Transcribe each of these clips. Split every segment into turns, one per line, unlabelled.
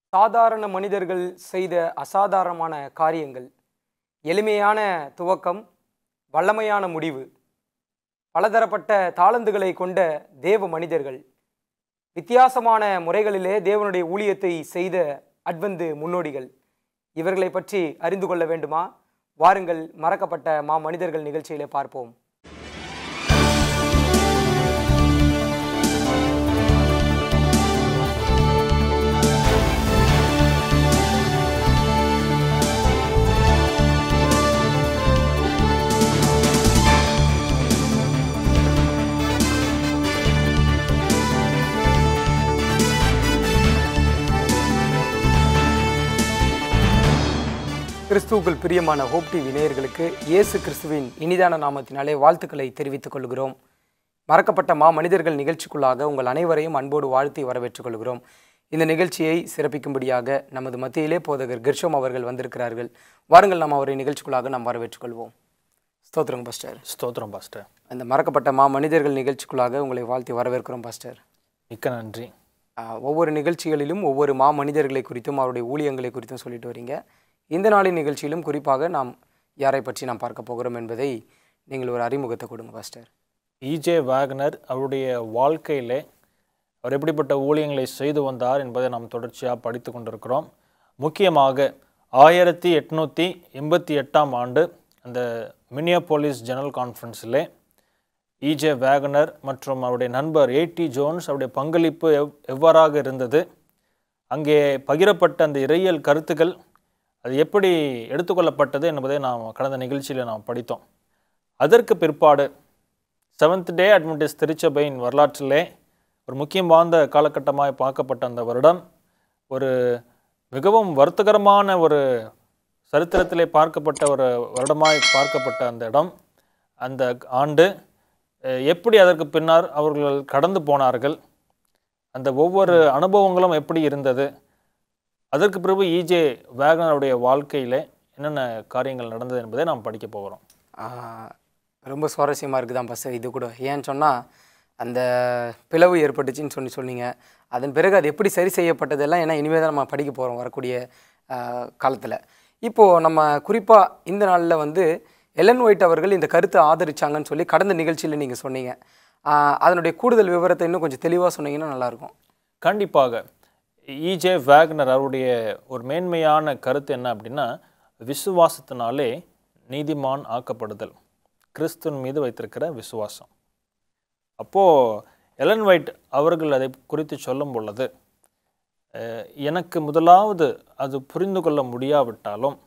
சாதாரண மனிதர்கள் செய்த அசாதாரணமான காரியங்கள் எளிமையான துவக்கம் வல்லமையான முடிவு பலதரப்பட்ட தாளந்துகளை கொண்ட தேவ மனிதர்கள் வித்தியாசமான முறைகளிலே தேவனுடைய ஊழியத்தை செய்த அட்வந்து முன்னோடிகள் இவர்களை பற்றி அறிந்து கொள்ள வேண்டுமா வாருங்கள் மறக்கப்பட்ட மா மனிதர்கள் நிகழ்ச்சியிலே பார்ப்போம் கிறிஸ்துவுக்குள் பிரியமான ஹோப் டிவி நேயர்களுக்கு இயேசு கிறிஸ்துவின் இனிதான நாமத்தினாலே வாழ்த்துக்களை தெரிவித்துக் கொள்கிறோம் மறக்கப்பட்ட மா மனிதர்கள் நிகழ்ச்சிக்குள்ளாக உங்கள் அனைவரையும் அன்போடு வாழ்த்தி வரவேற்றுக் கொள்கிறோம் இந்த நிகழ்ச்சியை சிறப்பிக்கும்படியாக நமது மத்தியிலே போதகர் கிர்ஷோம் அவர்கள் வந்திருக்கிறார்கள் வாருங்கள் நாம் அவரை நிகழ்ச்சிக்குள்ளாக நாம் வரவேற்றுக் கொள்வோம் ஸ்தோத்திரம் பாஸ்டர்
ஸ்தோத்திரம் பாஸ்டர்
அந்த மறக்கப்பட்ட மா மனிதர்கள் நிகழ்ச்சிக்குள்ளாக உங்களை வாழ்த்தி வரவேற்கிறோம் பாஸ்டர்
மிக்க நன்றி
ஆஹ் ஒவ்வொரு நிகழ்ச்சிகளிலும் ஒவ்வொரு மா மனிதர்களை குறித்தும் அவருடைய ஊழியங்களை குறித்தும் சொல்லிட்டு வரீங்க இந்த நாளின் நிகழ்ச்சியிலும் குறிப்பாக நாம் யாரை பற்றி நாம் பார்க்க போகிறோம் என்பதை நீங்கள் ஒரு அறிமுகத்தை கொடுங்க பாஸ்டர்
இஜே வேகனர் அவருடைய வாழ்க்கையிலே அவர் எப்படிப்பட்ட ஊழியங்களை செய்து வந்தார் என்பதை நாம் தொடர்ச்சியாக படித்து கொண்டிருக்கிறோம் முக்கியமாக ஆயிரத்தி எட்நூற்றி எண்பத்தி எட்டாம் ஆண்டு அந்த மினியாபோலிஸ் ஜெனரல் கான்ஃபரன்ஸிலே இஜே வேகனர் மற்றும் அவருடைய நண்பர் ஏடி ஜோன்ஸ் அவருடைய பங்களிப்பு எவ் எவ்வாறாக இருந்தது அங்கே பகிரப்பட்ட அந்த இறையியல் கருத்துக்கள் அது எப்படி எடுத்துக்கொள்ளப்பட்டது என்பதை நாம் கடந்த நிகழ்ச்சியில் நாம் படித்தோம் அதற்கு பிற்பாடு செவன்த் டே அட்வென்டிஸ் திருச்சபையின் வரலாற்றிலே ஒரு முக்கியம் வாய்ந்த காலகட்டமாய் பார்க்கப்பட்ட அந்த வருடம் ஒரு மிகவும் வருத்தகரமான ஒரு சரித்திரத்திலே பார்க்கப்பட்ட ஒரு வருடமாய் பார்க்கப்பட்ட அந்த இடம் அந்த ஆண்டு அஹ், எப்படி அதற்கு பின்னர் அவர்கள் கடந்து போனார்கள் அந்த ஒவ்வொரு அனுபவங்களும் எப்படி இருந்தது அதற்கு பிறகு இஜே வேகனருடைய வாழ்க்கையிலே என்னென்ன காரியங்கள் நடந்தது என்பதை நாம் படிக்க போகிறோம்
ஆஹ் ரொம்ப சுவாரஸ்யமாக இருக்குதான் பாஸ்டர் இது கூட ஏன்னு சொன்னால் அந்த பிளவு ஏற்பட்டுச்சுன்னு சொல்லி சொன்னீங்க அதன் பிறகு அது எப்படி சரி செய்யப்பட்டதெல்லாம் ஏன்னா இனிமேல் தான் நம்ம படிக்க போகிறோம் வரக்கூடிய காலத்தில் இப்போது நம்ம குறிப்பாக இந்த நாளில் வந்து எலன் ஒயிட் அவர்கள் இந்த கருத்தை ஆதரிச்சாங்கன்னு சொல்லி கடந்த நிகழ்ச்சியில் நீங்கள் சொன்னீங்க ஆஹ் அதனுடைய கூடுதல் விவரத்தை இன்னும் கொஞ்சம் தெளிவாக சொன்னீங்கன்னா நல்லாயிருக்கும்
கண்டிப்பாக இஜே வேக்னர் அவருடைய ஒரு மேன்மையான கருத்து என்ன அப்படின்னா விசுவாசத்தினாலே நீதிமான் ஆக்கப்படுதல் கிறிஸ்துவின் மீது வைத்திருக்கிற விசுவாசம் அப்போது எலன் ஒயிட் அவர்கள் அதை குறித்து சொல்லும் பொழுது அஹ், எனக்கு முதலாவது அது புரிந்து கொள்ள முடியாவிட்டாலும்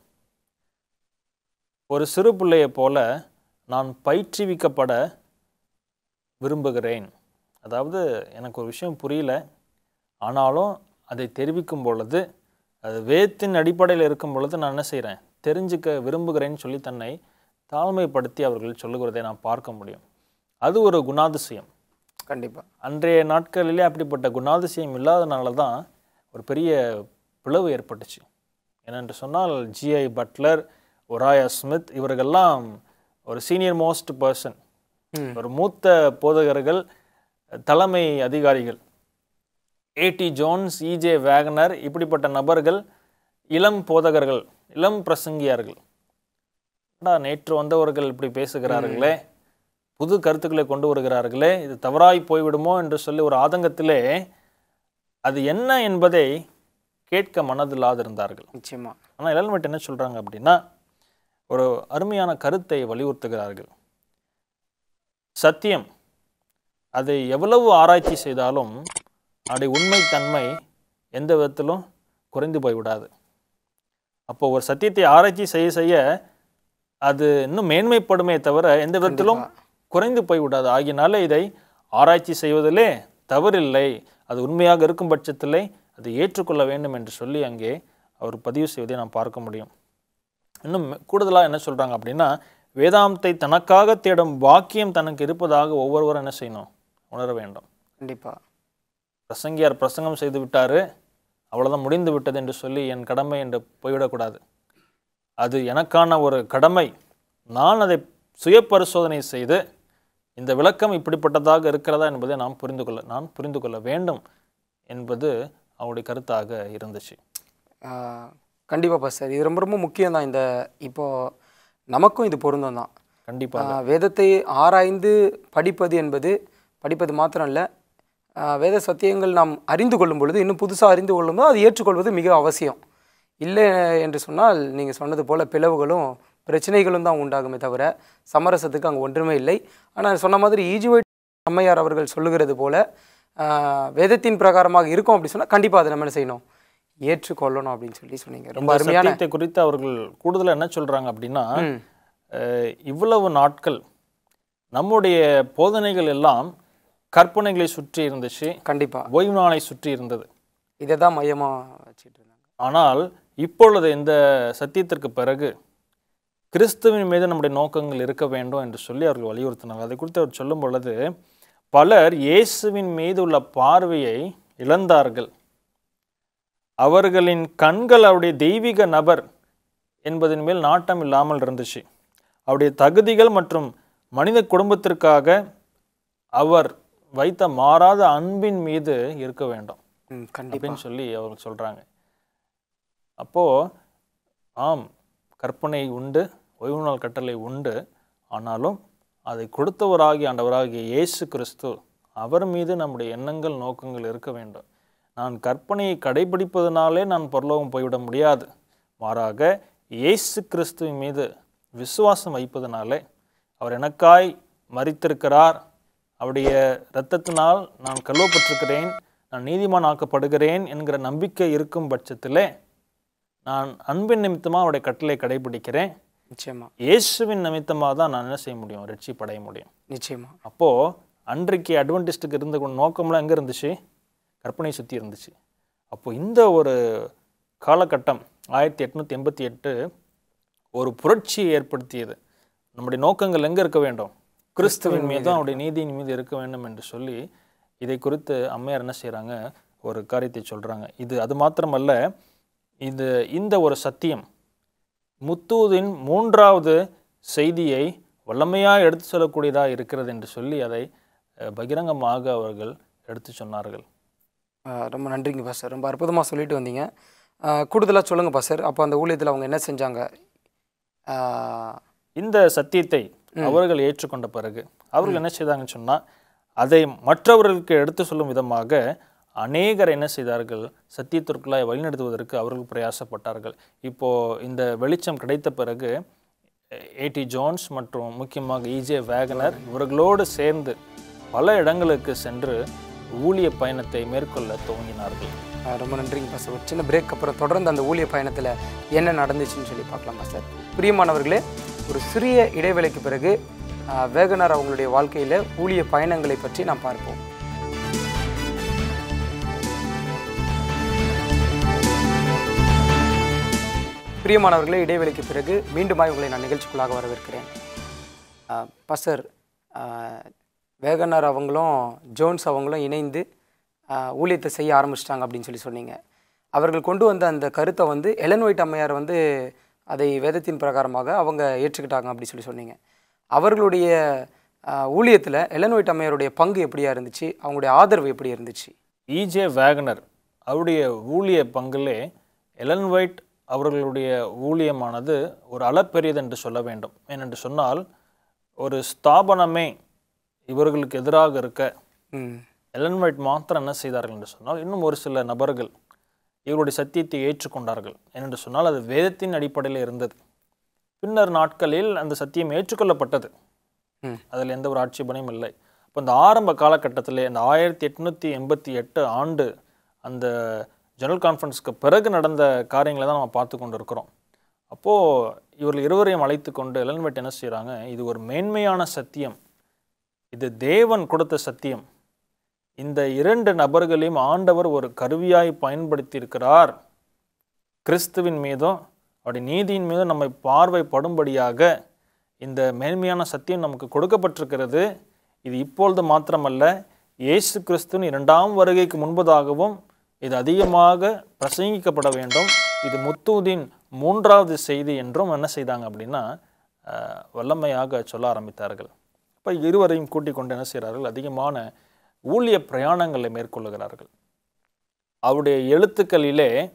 ஒரு சிறு பிள்ளையைப் போல நான் பயிற்றுவிக்கப்பட விரும்புகிறேன் அதாவது எனக்கு ஒரு விஷயம் புரியல ஆனாலும் அதை தெரிவிக்கும் பொழுது அது வேத்தின் அடிப்படையில் இருக்கும் பொழுது நான் என்ன செய்கிறேன் தெரிஞ்சுக்க விரும்புகிறேன்னு சொல்லி தன்னை தாழ்மைப்படுத்தி அவர்கள் சொல்லுகிறதை நான் பார்க்க முடியும் அது ஒரு குணாதிசயம்
கண்டிப்பாக
அன்றைய நாட்களிலே அப்படிப்பட்ட குணாதிசயம் இல்லாதனால தான் ஒரு பெரிய பிளவு ஏற்பட்டுச்சு ஏனென்று சொன்னால் ஜிஐ பட்லர் ஒராயா ஸ்மித் இவர்கள்லாம் ஒரு சீனியர் மோஸ்ட் பர்சன்
ம்.
ஒரு மூத்த போதகர்கள் தலைமை அதிகாரிகள் ஏடி ஜோன்ஸ் இஜே வேகனர் இப்படிப்பட்ட நபர்கள் இளம் போதகர்கள் இளம் பிரசங்கியார்கள் என்னடா நேற்று வந்தவர்கள் இப்படி பேசுகிறார்களே புது கருத்துக்களை கொண்டு வருகிறார்களே இது தவறாய் போய்விடுமோ என்று சொல்லி ஒரு ஆதங்கத்திலே அது என்ன என்பதை கேட்க மனதில்லாதிருந்தார்கள்
நிச்சயமாக
ஆனால் எலன்மெண்ட் என்ன சொல்கிறாங்க அப்படின்னா ஒரு அருமையான கருத்தை வலியுறுத்துகிறார்கள் சத்தியம் அதை எவ்வளவு ஆராய்ச்சி செய்தாலும் அதோடைய உண்மைத்தன்மை எந்த விதத்திலும் குறைந்து போய்விடாது அப்போ ஒரு சத்தியத்தை ஆராய்ச்சி செய்ய செய்ய அது இன்னும் மேன்மைப்படுமே தவிர எந்த விதத்திலும் குறைந்து போய்விடாது ஆகியனால இதை ஆராய்ச்சி செய்வதிலே தவறில்லை அது உண்மையாக இருக்கும் பட்சத்திலே அதை ஏற்றுக்கொள்ள வேண்டும் என்று சொல்லி அங்கே அவர் பதிவு செய்வதை நாம் பார்க்க முடியும் இன்னும் கூடுதலாக என்ன சொல்கிறாங்க அப்படின்னா வேதாந்தத்தை தனக்காக தேடும் வாக்கியம் தனக்கு இருப்பதாக ஒவ்வொருவரும் என்ன செய்யணும் உணர வேண்டும்
கண்டிப்பாக
பிரசங்கியார் பிரசங்கம் செய்து விட்டாரு அவ்வளோதான் முடிந்து விட்டது என்று சொல்லி என் கடமை என்று போய்விடக்கூடாது அது எனக்கான ஒரு கடமை நான் அதை சுய பரிசோதனை செய்து இந்த விளக்கம் இப்படிப்பட்டதாக இருக்கிறதா என்பதை நாம் புரிந்து கொள்ள நான் புரிந்து கொள்ள வேண்டும் என்பது அவருடைய கருத்தாக இருந்துச்சு
கண்டிப்பாக பாஸ்டர் இது ரொம்ப ரொம்ப முக்கியம் தான் இந்த இப்போ நமக்கும் இது பொருந்தம் தான்
கண்டிப்பாக
ஆஹ் வேதத்தை ஆராய்ந்து படிப்பது என்பது படிப்பது மாத்திரம் இல்லை வேத சத்தியங்கள் நாம் அறிந்து கொள்ளும் பொழுது இன்னும் புதுசாக அறிந்து கொள்ளும்போது அது ஏற்றுக்கொள்வது மிக அவசியம் இல்லை என்று சொன்னால் நீங்கள் சொன்னது போல் பிளவுகளும் பிரச்சனைகளும் தான் உண்டாகுமே தவிர சமரசத்துக்கு அங்கே ஒன்றுமே இல்லை ஆனால் சொன்ன மாதிரி ஈஜுவைட் அம்மையார் அவர்கள் சொல்லுகிறது போல ஆஹ் வேதத்தின் பிரகாரமாக இருக்கும் அப்படி சொன்னால் கண்டிப்பாக அதை நம்ம என்ன செய்யணும் ஏற்றுக்கொள்ளணும் அப்படின்னு சொல்லி சொன்னீங்க ரொம்ப
இந்த
அருமையான
சத்தியத்தை குறித்து அவர்கள் கூடுதலா என்ன சொல்றாங்க அப்படின்னா
ம்,
அஹ், இவ்வளவு நாட்கள் நம்முடைய போதனைகள் எல்லாம் கற்பனைகளை சுற்றி இருந்துச்சு
கண்டிப்பாக
ஓய்வு நாளை சுற்றி இருந்தது
இதை தான் மையமாக வச்சுட்டு இருந்தாங்க
ஆனால் இப்பொழுது இந்த சத்தியத்திற்கு பிறகு கிறிஸ்துவின் மீது நம்முடைய நோக்கங்கள் இருக்க வேண்டும் என்று சொல்லி அவர்கள் வலியுறுத்தினார்கள் அதை குறித்து அவர் சொல்லும் பொழுது பலர் இயேசுவின் மீது உள்ள பார்வையை இழந்தார்கள் அவர்களின் கண்கள் அவருடைய தெய்வீக நபர் என்பதன் மேல் நாட்டம் இல்லாமல் இருந்துச்சு அவருடைய தகுதிகள் மற்றும் மனித குடும்பத்திற்காக அவர் வைத்த மாறாத அன்பின் மீது இருக்க வேண்டும்
ம் கண்டிப்பாக
அப்படின்னு சொல்லி அவங்க சொல்கிறாங்க அப்போ ஆம் கற்பனை உண்டு ஓய்வு நாள் கட்டளை உண்டு ஆனாலும் அதை கொடுத்தவராகிய ஆண்டவராகிய இயேசு கிறிஸ்து அவர் மீது நம்முடைய எண்ணங்கள் நோக்கங்கள் இருக்க வேண்டும் நான் கற்பனையை கடைபிடிப்பதனாலே நான் பரலோகம் போய்விட முடியாது மாறாக இயேசு கிறிஸ்துவின் மீது விசுவாசம் வைப்பதனாலே அவர் எனக்காய் மரித்திருக்கிறார் அவருடைய இரத்தத்தினால் நான் கழுவப்பட்டிருக்கிறேன் நான் நீதிமான் ஆக்கப்படுகிறேன் என்கிற நம்பிக்கை இருக்கும் பட்சத்திலே நான் அன்பின் நிமித்தமாக அவருடைய கட்டளை கடைபிடிக்கிறேன்
நிச்சயமா
இயேசுவின் நிமித்தமாக தான் நான் என்ன செய்ய முடியும் ரட்சிப்படைய முடியும்
நிச்சயமா
அப்போது அன்றைக்கு அட்வென்டிஸ்ட்டுக்கு இருந்த கொண்ட நோக்கம்லாம் எங்கே இருந்துச்சு கற்பனை சுற்றி இருந்துச்சு அப்போ இந்த ஒரு காலகட்டம் ஆயிரத்தி எட்நூற்றி எண்பத்தி எட்டு ஒரு புரட்சியை ஏற்படுத்தியது நம்முடைய நோக்கங்கள் எங்கே இருக்க வேண்டும் கிறிஸ்துவின் மீதும் அவருடைய நீதியின் மீது இருக்க வேண்டும் என்று சொல்லி இதை குறித்து அம்மையார் என்ன செய்கிறாங்க ஒரு காரியத்தை சொல்கிறாங்க இது அது மாத்திரமல்ல இது இந்த ஒரு சத்தியம் முத்தூதின் மூன்றாவது செய்தியை வல்லமையாக எடுத்து சொல்லக்கூடியதாக இருக்கிறது என்று சொல்லி அதை அஹ், பகிரங்கமாக அவர்கள் எடுத்து சொன்னார்கள்
ஆஹ் ரொம்ப நன்றிங்க பாஸ்டர் ரொம்ப அற்புதமாக சொல்லிட்டு வந்தீங்க கூடுதலாக சொல்லுங்கள் பாஸ்டர் அப்போ அந்த ஊழியத்தில் அவங்க என்ன செஞ்சாங்க ஆஹ்
இந்த சத்தியத்தை அவர்கள் ஏற்றுக்கொண்ட பிறகு அவர்கள் என்ன செய்தாங்கன்னு சொன்னால் அதை மற்றவர்களுக்கு எடுத்து சொல்லும் விதமாக அநேகர் என்ன செய்தார்கள் சத்தியத்திற்குள்ளாய் வழிநடத்துவதற்கு அவர்கள் பிரயாசப்பட்டார்கள் இப்போ இந்த வெளிச்சம் கிடைத்த பிறகு ஏடி ஜோன்ஸ் மற்றும் முக்கியமாக இஜே வேகனர் இவர்களோடு சேர்ந்து பல இடங்களுக்கு சென்று ஊழிய பயணத்தை மேற்கொள்ள துவங்கினார்கள்
ஆஹ் ரொம்ப நன்றிங்க பாஸ்டர் ஒரு சின்ன பிரேக் அப்புறம் தொடர்ந்து அந்த ஊழிய பயணத்தில் என்ன நடந்துச்சுன்னு சொல்லி பார்க்கலாம் பாஸ்டர் பிரியமானவர்களே ஒரு சிறிய இடைவேளைக்கு பிறகு ஆஹ் வேகனார் அவங்களுடைய வாழ்க்கையில் ஊழிய பயணங்களை பற்றி நாம் பார்ப்போம் பிரியமானவர்களே இடைவேளைக்கு பிறகு மீண்டுமாய் உங்களை நான் நிகழ்ச்சிக்குள்ளாக வரவேற்கிறேன் ஆஹ் பாஸ்டர் ஆஹ் வேகனார் அவங்களும் ஜோன்ஸ் அவங்களும் இணைந்து ஆஹ் ஊழியத்தை செய்ய ஆரம்பிச்சிட்டாங்க அப்படின்னு சொல்லி சொன்னீங்க அவர்கள் கொண்டு வந்த அந்த கருத்தை வந்து எலன் ஒயிட் அம்மையார் வந்து அதை வேதத்தின் பிரகாரமாக அவங்க ஏற்றுக்கிட்டாங்க அப்படி சொல்லி சொன்னீங்க அவர்களுடைய ஊழியத்தில் எலன் ஒயிட் அம்மையாருடைய பங்கு எப்படியா இருந்துச்சு அவங்களுடைய ஆதரவு எப்படி இருந்துச்சு
இஜே வேகனர் அவருடைய ஊழிய பங்கிலே எலன் ஒயிட் அவர்களுடைய ஊழியமானது ஒரு அளப்பெரியது என்று சொல்ல வேண்டும் ஏனென்று சொன்னால் ஒரு ஸ்தாபனமே இவர்களுக்கு எதிராக இருக்க
ம்
எலன் ஒயிட் மாத்திரம் என்ன செய்தார்கள் என்று சொன்னால் இன்னும் ஒரு சில நபர்கள் இவருடைய சத்தியத்தை ஏற்றுக்கொண்டார்கள் ஏனென்று சொன்னால் அது வேதத்தின் அடிப்படையில் இருந்தது பின்னர் நாட்களில் அந்த சத்தியம் ஏற்றுக்கொள்ளப்பட்டது
ம்
அதில் எந்த ஒரு ஆட்சேபனையும் இல்லை அப்போ இந்த ஆரம்ப காலகட்டத்திலே இந்த ஆயிரத்தி எட்நூற்றி எண்பத்தி எட்டு ஆண்டு அந்த ஜெனரல் கான்ஃபரன்ஸ்க்கு பிறகு நடந்த காரியங்களை தான் நம்ம பார்த்து கொண்டு இருக்கிறோம் அப்போது இவர்கள் இருவரையும் அழைத்து கொண்டு எலன்வெட் என்ன செய்கிறாங்க இது ஒரு மேன்மையான சத்தியம் இது தேவன் கொடுத்த சத்தியம் இந்த இரண்டு நபர்களையும் ஆண்டவர் ஒரு கருவியாய் பயன்படுத்தி இருக்கிறார் கிறிஸ்துவின் மீதும் அவருடைய நீதியின் மீதும் நம்மை பார்வைப்படும்படியாக இந்த மேன்மையான சத்தியம் நமக்கு கொடுக்கப்பட்டிருக்கிறது இது இப்பொழுது மாத்திரமல்ல இயேசு கிறிஸ்துவின் இரண்டாம் வருகைக்கு முன்பதாகவும் இது அதிகமாக பிரசங்கிக்கப்பட வேண்டும் இது முத்தூதின் மூன்றாவது செய்தி என்றும் என்ன செய்தாங்க அப்படின்னா அஹ், வல்லமையாக சொல்ல ஆரம்பித்தார்கள் அப்போ இருவரையும் கூட்டிக் கொண்டு என்ன செய்கிறார்கள் அதிகமான ஊழிய பிரயாணங்களை மேற்கொள்ளுகிறார்கள் அவருடைய எழுத்துக்களிலே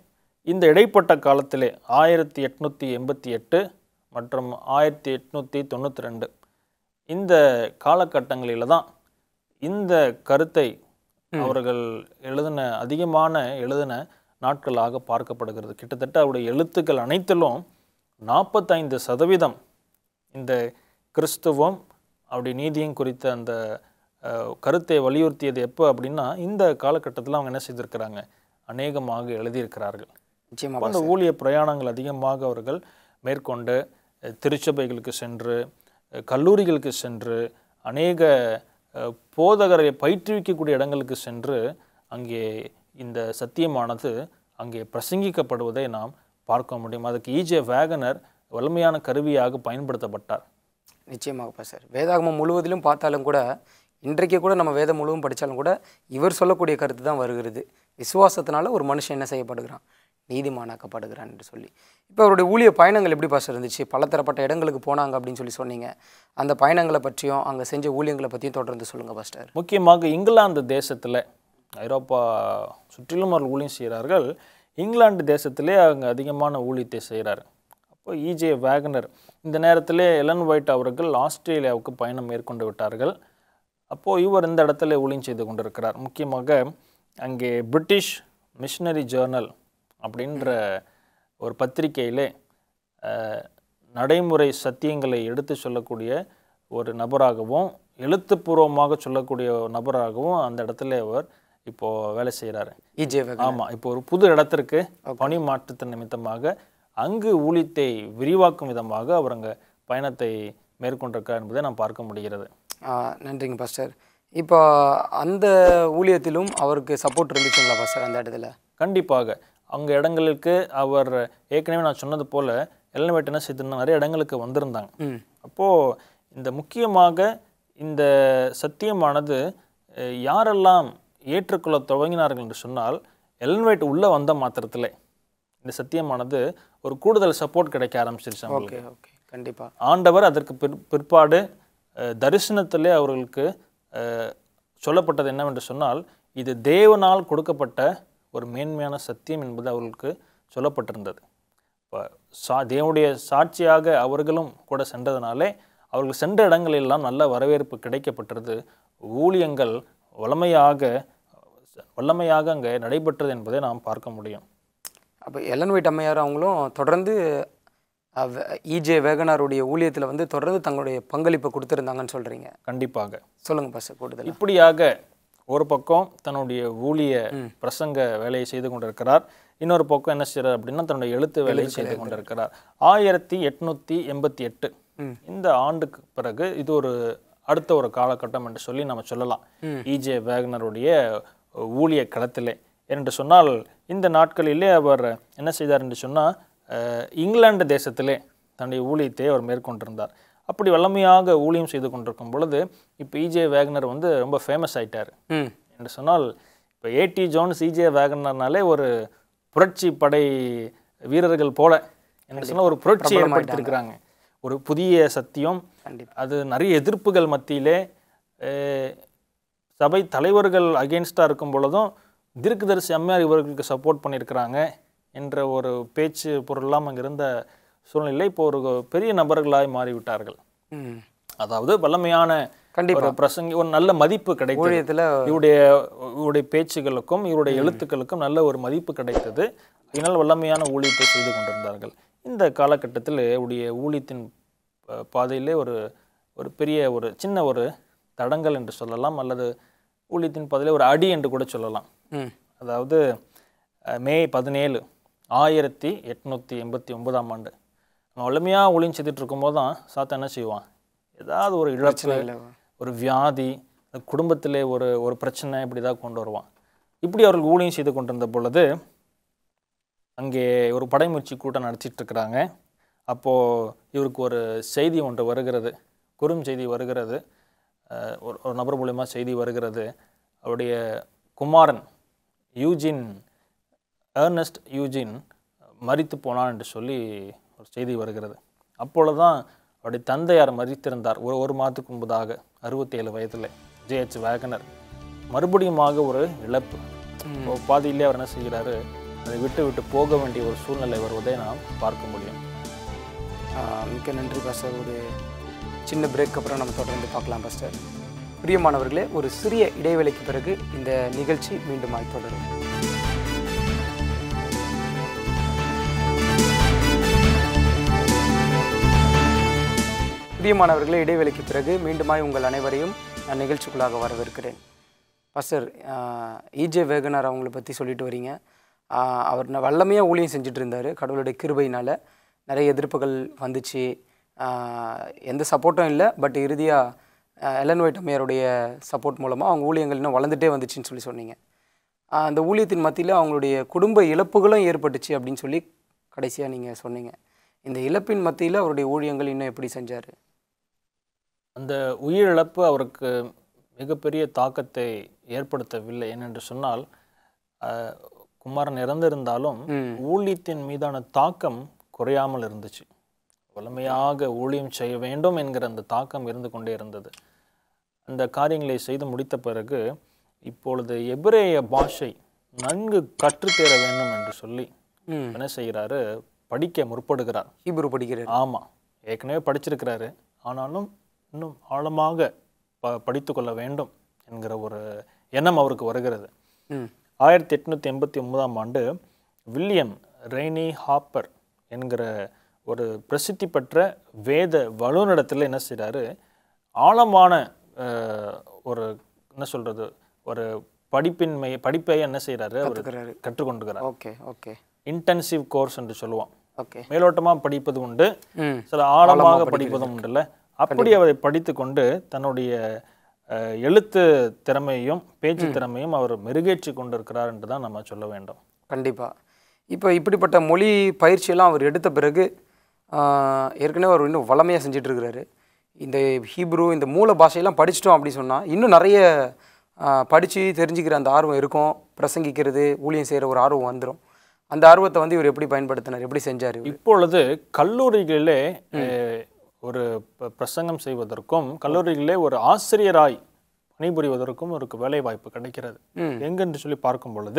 இந்த இடைப்பட்ட காலத்திலே ஆயிரத்தி எட்நூற்றி எண்பத்தி எட்டு மற்றும் ஆயிரத்தி எட்நூற்றி தொண்ணூற்றி ரெண்டு இந்த காலகட்டங்களில் தான் இந்த கருத்தை அவர்கள் எழுதின அதிகமான எழுதின நாட்களாக பார்க்கப்படுகிறது கிட்டத்தட்ட அவருடைய எழுத்துக்கள் அனைத்திலும் நாற்பத்தைந்து சதவீதம் இந்த கிறிஸ்துவம் அவருடைய நீதியும் குறித்த அந்த அஹ், கருத்தை வலியுறுத்தியது எப்போ அப்படின்னா இந்த காலகட்டத்தில் அவங்க என்ன செய்திருக்கிறாங்க அநேகமாக எழுதியிருக்கிறார்கள்
நிச்சயமா
அப்போ அந்த ஊழிய பிரயாணங்கள் அதிகமாக அவர்கள் மேற்கொண்டு அஹ், திருச்சபைகளுக்கு சென்று அஹ், கல்லூரிகளுக்கு சென்று அநேக அஹ், போதகரை பயிற்றுவிக்கக்கூடிய இடங்களுக்கு சென்று அங்கே இந்த சத்தியமானது அங்கே பிரசங்கிக்கப்படுவதை நாம் பார்க்க முடியும் அதுக்கு ஈஜே வேகனர் வலிமையான கருவியாக பயன்படுத்தப்பட்டார்
நிச்சயமாக பாஸ்டர் வேதாகமம் முழுவதிலும் பார்த்தாலும் கூட இன்றைக்கு கூட நம்ம வேதம் முழுவதும் படித்தாலும் கூட இவர் சொல்லக்கூடிய கருத்து தான் வருகிறது விசுவாசத்தினால ஒரு மனுஷன் என்ன செய்யப்படுகிறான் நீதிமானாக்கப்படுகிறான் என்று சொல்லி இப்போ அவருடைய ஊழிய பயணங்கள் எப்படி பாஸ்டர் இருந்துச்சு பலதரப்பட்ட இடங்களுக்கு போனாங்க அப்படின்னு சொல்லி சொன்னீங்க அந்த பயணங்களை பற்றியும் அங்கே செஞ்ச ஊழியங்களை பற்றியும் தொடர்ந்து சொல்லுங்கள் பாஸ்டர்
முக்கியமாக இங்கிலாந்து தேசத்தில் ஐரோப்பா சுற்றிலும் அவர்கள் ஊழியம் செய்கிறார்கள் இங்கிலாந்து தேசத்திலே அவங்க அதிகமான ஊழியத்தை செய்கிறார் அப்போ இஜே வேகனர் இந்த நேரத்திலே எலன் ஒயிட் அவர்கள் ஆஸ்திரேலியாவுக்கு பயணம் மேற்கொண்டு விட்டார்கள் அப்போது இவர் இந்த இடத்துல ஊழியம் செய்து கொண்டிருக்கிறார் முக்கியமாக அங்கே பிரிட்டிஷ் மிஷனரி ஜேர்னல் அப்படின்ற ஒரு பத்திரிகையிலே அஹ், நடைமுறை சத்தியங்களை எடுத்து சொல்லக்கூடிய ஒரு நபராகவும் எழுத்துப்பூர்வமாக சொல்லக்கூடிய ஒரு நபராகவும் அந்த இடத்துல அவர் இப்போ வேலை செய்கிறாரு
இஜே வேக
ஆமாம் இப்போ ஒரு புது இடத்திற்கு பணி மாற்றத்தின் நிமித்தமாக அங்கு ஊழியத்தை விரிவாக்கும் விதமாக அவர் அங்கே பயணத்தை மேற்கொண்டிருக்கார் என்பதை நாம் பார்க்க முடிகிறது
ஆ, நன்றிங்க பாஸ்டர் இப்போ அந்த ஊழியத்திலும் அவருக்கு சப்போர்ட் இருந்துச்சுங்களா பாஸ்டர் அந்த இடத்துல
கண்டிப்பாக அங்கே இடங்களுக்கு அவர் ஏற்கனவே நான் சொன்னது போல் எலனவேட் என்ன செய்திருந்தாங்க நிறைய இடங்களுக்கு வந்திருந்தாங்க
ம்
அப்போது இந்த முக்கியமாக இந்த சத்தியமானது அஹ், யாரெல்லாம் ஏற்றுக்கொள்ள துவங்கினார்கள் என்று சொன்னால் எலன்வைட் உள்ளே வந்த மாத்திரத்திலே இந்த சத்தியமானது ஒரு கூடுதல் சப்போர்ட் கிடைக்க ஆரம்பிச்சிருச்சு அவங்களுக்கு
ஓகே ஓகே கண்டிப்பாக
ஆண்டவர் அதற்கு பிற் பிற்பாடு அஹ், தரிசனத்திலே அவர்களுக்கு அஹ், சொல்லப்பட்டது என்னவென்று சொன்னால் இது தேவனால் கொடுக்கப்பட்ட ஒரு மேன்மையான சத்தியம் என்பது அவர்களுக்கு சொல்லப்பட்டிருந்தது இப்போ சா தேவனுடைய சாட்சியாக அவர்களும் கூட சென்றதுனாலே அவர்கள் சென்ற இடங்களெல்லாம் நல்ல வரவேற்பு கிடைக்கப்பட்டது ஊழியங்கள் வளமையாக வல்லமையாக அங்கே நடைபெற்றது என்பதை நாம் பார்க்க முடியும்
அப்போ எலன் ஒயிட் அம்மையார் அவங்களும் தொடர்ந்து இஜே வேகனாருடைய ஊழியத்தில் வந்து தொடர்ந்து தங்களுடைய பங்களிப்பை கொடுத்துருந்தாங்கன்னு சொல்கிறீங்க
கண்டிப்பாக
சொல்லுங்கள் பாஸ்டர் கூடுதல்
இப்படியாக ஒரு பக்கம் தன்னுடைய ஊழிய பிரசங்க வேலையை செய்து கொண்டிருக்கிறார் இன்னொரு பக்கம் என்ன செய்கிறார் அப்படின்னா தன்னுடைய எழுத்து வேலையை செய்து கொண்டிருக்கிறார் ஆயிரத்தி எட்நூத்தி எண்பத்தி எட்டு இந்த ஆண்டுக்கு பிறகு இது ஒரு அடுத்த ஒரு காலகட்டம் என்று சொல்லி நம்ம சொல்லலாம் இஜே வேகனருடைய ஊழிய களத்திலே என்று சொன்னால் இந்த நாட்களிலே அவர் என்ன செய்தார் என்று சொன்னால் அஹ், இங்கிலாந்து தேசத்திலே தன்னுடைய ஊழியத்தை அவர் மேற்கொண்டிருந்தார் அப்படி வல்லமையாக ஊழியம் செய்து கொண்டிருக்கும் பொழுது இப்போ இஜே வேகனர் வந்து ரொம்ப ஃபேமஸ் ஆயிட்டார்
ம்
என்று சொன்னால் இப்போ ஏடி ஜோன்ஸ் இஜே வேகனர்னாலே ஒரு புரட்சி படை வீரர்கள் போல என்று சொன்னால் ஒரு புரட்சி ஏற்படுத்தியிருக்கிறாங்க ஒரு புதிய சத்தியம்
கண்டிப்பாக
அது நிறைய எதிர்ப்புகள் மத்தியிலே அஹ், சபை தலைவர்கள் அகெயின்ஸ்டாக இருக்கும் பொழுதும் தீர்க்கதரிசி அம்மையார் இவர்களுக்கு சப்போர்ட் பண்ணியிருக்கிறாங்க என்ற ஒரு பேச்சு பொருள்லாம் அங்கே இருந்த சூழ்நிலை இப்போ ஒரு பெரிய நபர்களாய் மாறிவிட்டார்கள்
ம்
அதாவது வல்லமையான
கண்டிப்பா.
ஒரு பிரசங்கி ஒரு நல்ல மதிப்பு கிடைத்தது
ஊழியத்தில்
இவருடைய இவருடைய பேச்சுகளுக்கும் இவருடைய எழுத்துக்களுக்கும் நல்ல ஒரு மதிப்பு கிடைத்தது இதனால் வல்லமையான ஊழியத்தை செய்து கொண்டிருந்தார்கள் இந்த காலகட்டத்தில் இவருடைய ஊழியத்தின் ப- பாதையிலே ஒரு ஒரு பெரிய ஒரு சின்ன ஒரு தடங்கல் என்று சொல்லலாம் அல்லது ஊழியத்தின் பாதையிலே ஒரு அடி என்று கூட சொல்லலாம்
ம்
அதாவது அஹ், மே பதினேழு ஆயிரத்தி எட்நூற்றி எண்பத்தி ஒன்பதாம் ஆண்டு நம்ம வலிமையாக ஊழியம் செய்துட்டு இருக்கும்போது தான் சாத்தா என்ன செய்வான் ஏதாவது ஒரு இழப்பு
இல்லை
ஒரு வியாதி குடும்பத்திலே ஒரு ஒரு பிரச்சனை இப்படி தான் கொண்டு வருவான் இப்படி அவர்கள் ஊழியம் செய்து கொண்டிருந்த பொழுது அங்கே ஒரு படைமுயற்சி கூட்டம் நடத்திட்டு இருக்கிறாங்க அப்போது இவருக்கு ஒரு செய்தி ஒன்று வருகிறது குறும் செய்தி வருகிறது அஹ், ஒரு ஒரு நபர் மூலயமா செய்தி வருகிறது அவருடைய குமாரன் யூஜின் ஏர்னஸ்ட் யூஜின் மரித்து போனான் என்று சொல்லி ஒரு செய்தி வருகிறது அப்பொழுது தான் அவருடைய தந்தையார் மரித்திருந்தார் ஒரு ஒரு மாதத்துக்கு முன்பதாக அறுபத்தி ஏழு வயதில் ஜேஹெச் வேகனர் மறுபடியுமாக ஒரு இழப்பு இப்போ பாதியிலே அவர் என்ன செய்கிறாரு அதை விட்டு விட்டு போக வேண்டிய ஒரு சூழ்நிலை வருவதை நாம் பார்க்க முடியும்
ஆஹ் மிக்க நன்றி பாஸ்டர் ஒரு சின்ன பிரேக் அப்புறம் நம்ம தொடர்ந்து பார்க்கலாம் பாஸ்டர் பிரியமானவர்களே ஒரு சிறிய இடைவேளைக்கு பிறகு இந்த நிகழ்ச்சி மீண்டும் தொடரும் பிரியமானவர்களே இடைவேளைக்கு பிறகு மீண்டுமாய் உங்கள் அனைவரையும் நான் நிகழ்ச்சிக்குள்ளாக வரவேற்கிறேன் பாஸ்டர் இஜே வேகனார் அவங்கள பற்றி சொல்லிட்டு வரீங்க ஆஹ் அவர் ந- வல்லமையா ஊழியம் செஞ்சுட்டு இருந்தார் கடவுளுடைய கிருபையினால் நிறைய எதிர்ப்புகள் வந்துச்சு ஆஹ் எந்த சப்போர்ட்டும் இல்லை பட் இறுதியாக எலன் ஒயிட் அம்மையாருடைய சப்போர்ட் மூலமாக அவங்க ஊழியங்கள் இன்னும் வளர்ந்துட்டே வந்துச்சுன்னு சொல்லி சொன்னீங்க ஆஹ் அந்த ஊழியத்தின் மத்தியில் அவங்களுடைய குடும்ப இழப்புகளும் ஏற்பட்டுச்சு அப்படின்னு சொல்லி கடைசியாக நீங்கள் சொன்னீங்க இந்த இழப்பின் மத்தியில் அவருடைய ஊழியங்கள் இன்னும் எப்படி செஞ்சார்
அந்த உயிரிழப்பு அவருக்கு மிகப்பெரிய தாக்கத்தை ஏற்படுத்தவில்லை ஏனென்று சொன்னால் அஹ், குமாரன் இறந்திருந்தாலும்
ம்
ஊழியத்தின் மீதான தாக்கம் குறையாமல் இருந்துச்சு வலிமையாக ஊழியம் செய்ய வேண்டும் என்கிற அந்த தாக்கம் இருந்து கொண்டே இருந்தது அந்த காரியங்களை செய்து முடித்த பிறகு இப்பொழுது எபிரேய பாஷை நன்கு கற்றுத்தேர வேண்டும் என்று சொல்லி
ம்
என்ன செய்கிறாரு படிக்க முற்படுகிறார்
ஹீப்ரு படிக்கிறார்
ஆமாம் ஏற்கனவே படிச்சிருக்கிறாரு ஆனாலும் இன்னும் ஆழமாக ப படித்து கொள்ள வேண்டும் என்கிற ஒரு எண்ணம் அவருக்கு வருகிறது
ம்
ஆயிரத்தி எட்நூற்றி எண்பத்தி ஒன்பதாம் ஆண்டு வில்லியம் ரெய்னி ஹாப்பர் என்கிற ஒரு பிரசித்தி பெற்ற வேத வல்லுநரிடத்தில் என்ன செய்கிறாரு ஆழமான அஹ், ஒரு என்ன சொல்கிறது ஒரு படிப்பின்மை படிப்பை என்ன செய்கிறாரு அவர்
கற்றுக்கிறாரு
கற்றுக்கொண்டுகிறார்
ஓகே ஓகே
இன்டென்சிவ் கோர்ஸ் என்று சொல்லுவோம்
ஓகே
மேலோட்டமாக படிப்பது உண்டு
ம்
சில ஆழமாக படிப்பதும் உண்டுல்ல அப்படி அவரை படித்து கொண்டு தன்னுடைய அஹ், எழுத்து திறமையையும் பேச்சு திறமையும் அவர் மெருகேற்றி கொண்டிருக்கிறார் என்று தான் நம்ம சொல்ல வேண்டும்
கண்டிப்பாக இப்போ இப்படிப்பட்ட மொழி பயிற்சியெல்லாம் அவர் எடுத்த பிறகு ஆஹ், ஏற்கனவே அவர் இன்னும் வளமையாக செஞ்சுட்டு இருக்கிறாரு இந்த ஹீப்ரு இந்த மூல பாஷையெல்லாம் படிச்சிட்டோம் அப்படி சொன்னால் இன்னும் நிறைய படித்து தெரிஞ்சுக்கிற அந்த ஆர்வம் இருக்கும் பிரசங்கிக்கிறது ஊழியம் செய்கிற ஒரு ஆர்வம் வந்துடும் அந்த ஆர்வத்தை வந்து இவர் எப்படி பயன்படுத்தினார் எப்படி செஞ்சார் இவர்
இப்பொழுது கல்லூரிகளிலே அஹ், ஒரு ப- பிரசங்கம் செய்வதற்கும் கல்லூரிகளிலே ஒரு ஆசிரியராய் பணிபுரிவதற்கும் ஒரு வேலை வாய்ப்பு கிடைக்கிறது
ம்
எங்கென்று சொல்லி பார்க்கும் பொழுது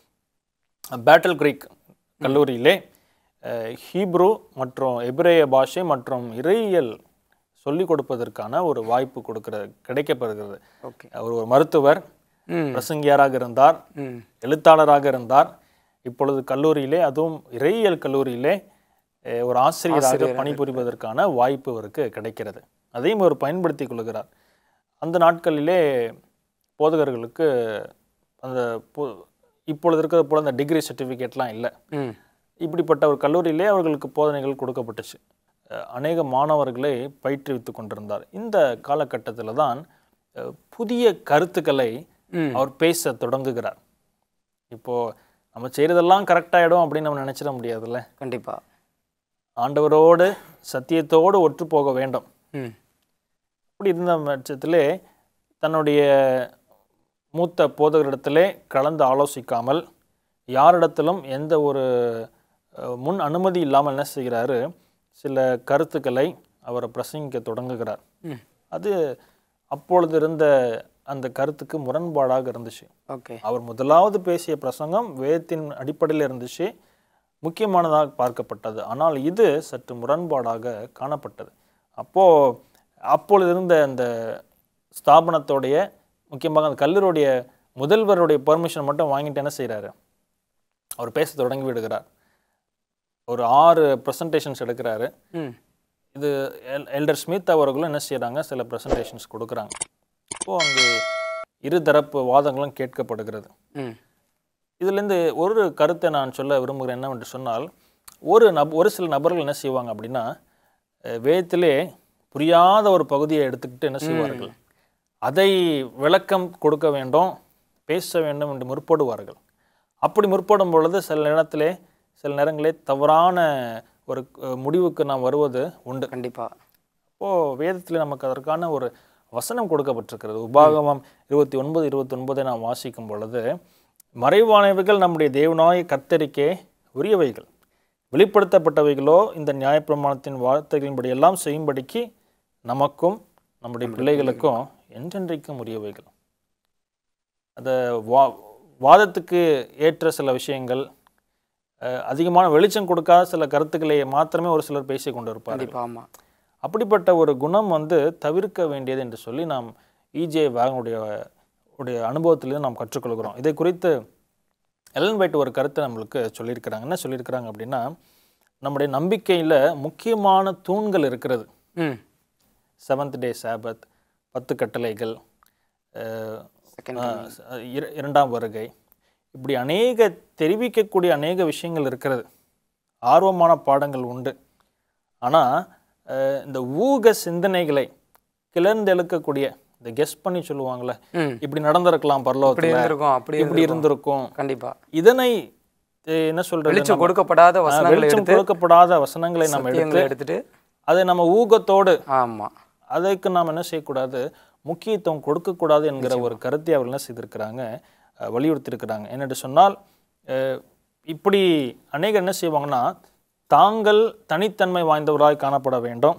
பேட்டில் கிரீக் கல்லூரியிலே அஹ், ஹீப்ரு மற்றும் எபிரேய பாஷை மற்றும் இறையியல் சொல்லிக் கொடுப்பதற்கான ஒரு வாய்ப்பு கொடுக்கிற கிடைக்கப்படுகிறது
ஓகே
அவர் ஒரு மருத்துவர்
ம்
பிரசங்கியாராக இருந்தார்
ம்
எழுத்தாளராக இருந்தார் இப்பொழுது கல்லூரியிலே அதுவும் இறையியல் கல்லூரியிலே அஹ், ஒரு ஆசிரியராக பணிபுரிவதற்கான வாய்ப்பு அவருக்கு கிடைக்கிறது அதையும் அவர் பயன்படுத்திக் கொள்கிறார் அந்த நாட்களிலே போதகர்களுக்கு அந்த பொ- இப்பொழுது இருக்கிற போல அந்த டிகிரி சர்டிஃபிகேட்லாம் இல்லை
ம்
இப்படிப்பட்ட ஒரு கல்லூரியிலே அவர்களுக்கு போதனைகள் கொடுக்கப்பட்டுச்சு அஹ், அநேக மாணவர்களை பயிற்றுவித்து கொண்டிருந்தார் இந்த காலகட்டத்தில் தான் அஹ், புதிய கருத்துக்களை
ம்
அவர் பேச தொடங்குகிறார் இப்போ நம்ம செய்கிறதெல்லாம் கரெக்டாகிடும் அப்படின்னு நம்ம நினச்சிட முடியாதுல்ல
கண்டிப்பாக
ஆண்டவரோடு சத்தியத்தோடு ஒற்று போக வேண்டும்
ம்
அப்படி இருந்த பட்சத்திலே தன்னுடைய மூத்த போதகரிடத்திலே கலந்து ஆலோசிக்காமல் யாரிடத்திலும் எந்த ஒரு அஹ், முன் அனுமதி இல்லாமல் என்ன செய்கிறாரு சில கருத்துக்களை அவர் பிரசங்கிக்க தொடங்குகிறார்
ம்
அது அப்பொழுது இருந்த அந்த கருத்துக்கு முரண்பாடாக இருந்துச்சு
ஓகே
அவர் முதலாவது பேசிய பிரசங்கம் வேதத்தின் அடிப்படையில் இருந்துச்சு முக்கியமானதாக பார்க்கப்பட்டது ஆனால் இது சற்று முரண்பாடாக காணப்பட்டது அப்போ அப்பொழுது இருந்த அந்த ஸ்தாபனத்தோடைய முக்கியமாக அந்த கல்லூரியுடைய முதல்வருடைய பெர்மிஷன் மட்டும் வாங்கிட்டு என்ன செய்கிறாரு அவர் பேச தொடங்கி விடுகிறார் ஒரு ஆறு ப்ரெசன்டேஷன்ஸ் எடுக்கிறாரு
ம்
இது எல் எல்டர் ஸ்மித் அவர்களும் என்ன செய்கிறாங்க சில ப்ரெசன்டேஷன்ஸ் கொடுக்குறாங்க இப்போது அங்கே இருதரப்பு வாதங்களும் கேட்கப்படுகிறது
ம்
இதுலேருந்து ஒரு கருத்தை நான் சொல்ல விரும்புகிறேன் என்னவென்று சொன்னால் ஒரு நப ஒரு சில நபர்கள் என்ன செய்வாங்க அப்படின்னா அஹ், வேதத்திலே புரியாத ஒரு பகுதியை எடுத்துக்கிட்டு என்ன செய்வார்கள் அதை விளக்கம் கொடுக்க வேண்டும் பேச வேண்டும் என்று முற்படுவார்கள் அப்படி முற்படும் பொழுது சில நேரத்திலே சில நேரங்களே தவறான ஒரு அஹ், முடிவுக்கு நாம் வருவது உண்டு
கண்டிப்பாக
அப்போது வேதத்தில் நமக்கு அதற்கான ஒரு வசனம் கொடுக்கப்பட்டிருக்கிறது உபாகமம் இருபத்தி ஒன்பது இருபத்தி ஒன்பதை நாம் வாசிக்கும் பொழுது மறைவானவைகள் நம்முடைய தேவனாய கர்த்தரிக்கே உரியவைகள் வெளிப்படுத்தப்பட்டவைகளோ இந்த நியாயப்பிரமாணத்தின் வார்த்தைகளின்படி எல்லாம் செய்யும்படிக்கு நமக்கும் நம்முடைய பிள்ளைகளுக்கும் என்றென்றைக்கும் உரியவைகள் அந்த வா வாதத்துக்கு ஏற்ற சில விஷயங்கள் அஹ், அதிகமான வெளிச்சம் கொடுக்காத சில கருத்துக்களை மாத்திரமே ஒரு சிலர் பேசி கொண்டு இருப்பார்
கண்டிப்பா ஆமா
அப்படிப்பட்ட ஒரு குணம் வந்து தவிர்க்க வேண்டியது என்று சொல்லி நாம் இஜே வேகனுடைய உடைய அனுபவத்திலிருந்து நாம் கற்றுக்கொள்கிறோம் இதை குறித்து எலன் வைட் ஒரு கருத்தை நம்மளுக்கு சொல்லியிருக்கிறாங்க என்ன சொல்லியிருக்கிறாங்க அப்படின்னா நம்முடைய நம்பிக்கையில் முக்கியமான தூண்கள் இருக்கிறது
ம்
செவன்த் டே சாபத் பத்து கட்டளைகள் அஹ்,
செகண்ட்
அஹ், இர- இரண்டாம் வருகை இப்படி அநேக தெரிவிக்கக்கூடிய அநேக விஷயங்கள் இருக்கிறது ஆர்வமான பாடங்கள் உண்டு ஆனால் இந்த ஊக சிந்தனைகளை கிளர்ந்தெழுக்கக்கூடிய இந்த கெஸ் பண்ணி சொல்லுவாங்கள்ல
ம்
இப்படி நடந்திருக்கலாம்
இப்படி
பரலோகத்தில்
இருந்திருக்கும் அப்படி
இப்படி
இருந்திருக்கும்
இருந்திருக்கும்
கண்டிப்பா
இதனை அஹ், என்ன சொல்றது
வெளிச்சம் கொடுக்கப்படாத
நம்ம-
வசனங்களை
வெளிச்சம்
எடுத்து
கொடுக்கப்படாத வசனங்களை நம்ம எடுத்து
சத்தியங்களை எடுத்துட்டு
அதை நம்ம ஊகத்தோடு
ஆமா
அதற்கு நாம் என்ன செய்யக்கூடாது முக்கியத்துவம் கொடுக்கக்கூடாது என்கிற ஒரு கருத்தை அவர்கள் என்ன செய்திருக்கிறாங்க அஹ், வலியுறுத்தியிருக்கிறாங்க என்னென்று சொன்னால் அஹ், இப்படி அநேகர் என்ன செய்வாங்கன்னா தாங்கள் தனித்தன்மை வாய்ந்தவராய் காணப்பட வேண்டும்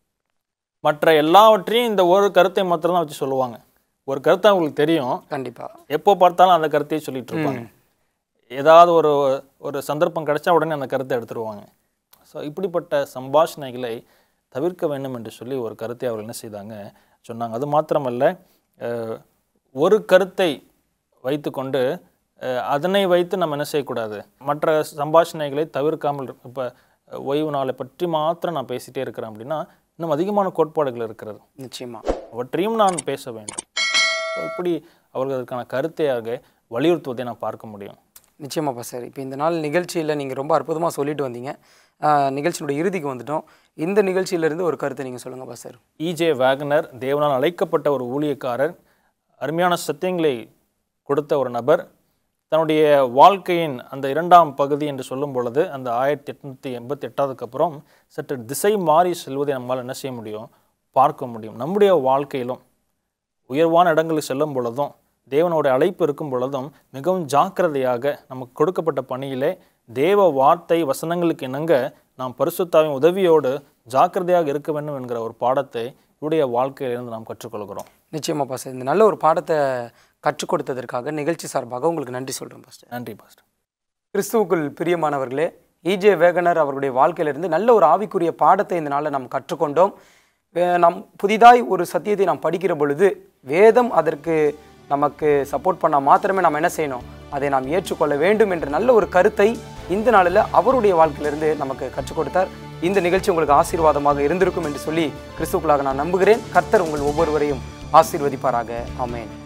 மற்ற எல்லாவற்றையும் இந்த ஒரு கருத்தை மாத்திரம் தான் வச்சு சொல்லுவாங்க ஒரு கருத்தை அவங்களுக்கு தெரியும்
கண்டிப்பா
எப்போ பார்த்தாலும் அந்த கருத்தையே சொல்லிட்டு இருப்பாங்க ஏதாவது ஒரு ஒரு சந்தர்ப்பம் கிடைச்சா உடனே அந்த கருத்தை எடுத்துருவாங்க ஸோ இப்படிப்பட்ட சம்பாஷணைகளை தவிர்க்க வேண்டும் என்று சொல்லி ஒரு கருத்தை அவர்கள் என்ன செய்தாங்க சொன்னாங்க அது மாத்திரமல்ல அஹ், ஒரு கருத்தை வைத்துக்கொண்டு அஹ், அதனை வைத்து நம்ம என்ன செய்யக்கூடாது மற்ற சம்பாஷணைகளை தவிர்க்காமல் இப்போ ஓய்வு நாளை பற்றி மாத்திரம் நான் பேசிட்டே இருக்கிறேன் அப்படின்னா இன்னும் அதிகமான கோட்பாடுகள் இருக்கிறது
நிச்சயமா
அவற்றையும் நான் பேச வேண்டும் So, இப்படி அவர்கள் அதற்கான கருத்தையாக வலியுறுத்துவதை நான் பார்க்க முடியும்
நிச்சயமாப்பா சார் இப்போ இந்த நாள் நிகழ்ச்சியில் நீங்கள் ரொம்ப அற்புதமாக சொல்லிட்டு வந்தீங்க ஆஹ் நிகழ்ச்சியினுடைய இறுதிக்கு வந்துட்டோம் இந்த நிகழ்ச்சியிலிருந்து ஒரு கருத்தை நீங்கள் சொல்லுங்கப்பா சார்
இஜே வேகனர் தேவனால் அழைக்கப்பட்ட ஒரு ஊழியக்காரர் அருமையான சத்தியங்களை கொடுத்த ஒரு நபர் தன்னுடைய வாழ்க்கையின் அந்த இரண்டாம் பகுதி என்று சொல்லும் பொழுது அந்த ஆயிரத்தி எட்நூற்றி எண்பத்தி எட்டாவதுக்கு அப்புறம் சற்று திசை மாறி செல்வதை நம்மால் என்ன செய்ய முடியும் பார்க்க முடியும் நம்முடைய வாழ்க்கையிலும் உயர்வான இடங்களுக்கு செல்லும் பொழுதும் தேவனோட அழைப்பு இருக்கும் பொழுதும் மிகவும் ஜாக்கிரதையாக நமக்கு கொடுக்கப்பட்ட பணியிலே தேவ வார்த்தை வசனங்களுக்கு இணங்க நாம் பரிசுத்தாவின் உதவியோடு ஜாக்கிரதையாக இருக்க வேண்டும் என்கிற ஒரு பாடத்தை இவருடைய வாழ்க்கையிலிருந்து நாம் கற்றுக்கொள்கிறோம்
நிச்சயமாப்பா சார் இந்த நல்ல ஒரு பாடத்தை கற்றுக் கொடுத்ததற்காக நிகழ்ச்சி சார்பாக உங்களுக்கு நன்றி சொல்கிறேன் பாஸ்டர்
நன்றி பாஸ்டர்
கிறிஸ்துவுக்குள் பிரியமானவர்களே இஜே வேகனர் அவருடைய வாழ்க்கையிலிருந்து நல்ல ஒரு ஆவிக்குரிய பாடத்தை இந்த நாளில் நாம் கற்றுக்கொண்டோம் வே- நாம் புதிதாய் ஒரு சத்தியத்தை நாம் படிக்கிற பொழுது வேதம் அதற்கு நமக்கு சப்போர்ட் பண்ணால் மாத்திரமே நாம் என்ன செய்யணும் அதை நாம் ஏற்றுக்கொள்ள வேண்டும் என்ற நல்ல ஒரு கருத்தை இந்த நாளில் அவருடைய வாழ்க்கையிலிருந்து நமக்கு கற்றுக் கொடுத்தார் இந்த நிகழ்ச்சி உங்களுக்கு ஆசீர்வாதமாக இருந்திருக்கும் என்று சொல்லி கிறிஸ்துக்குள்ளாக நான் நம்புகிறேன் கர்த்தர் உங்கள் ஒவ்வொருவரையும் ஆசீர்வதிப்பாராக ஆமென்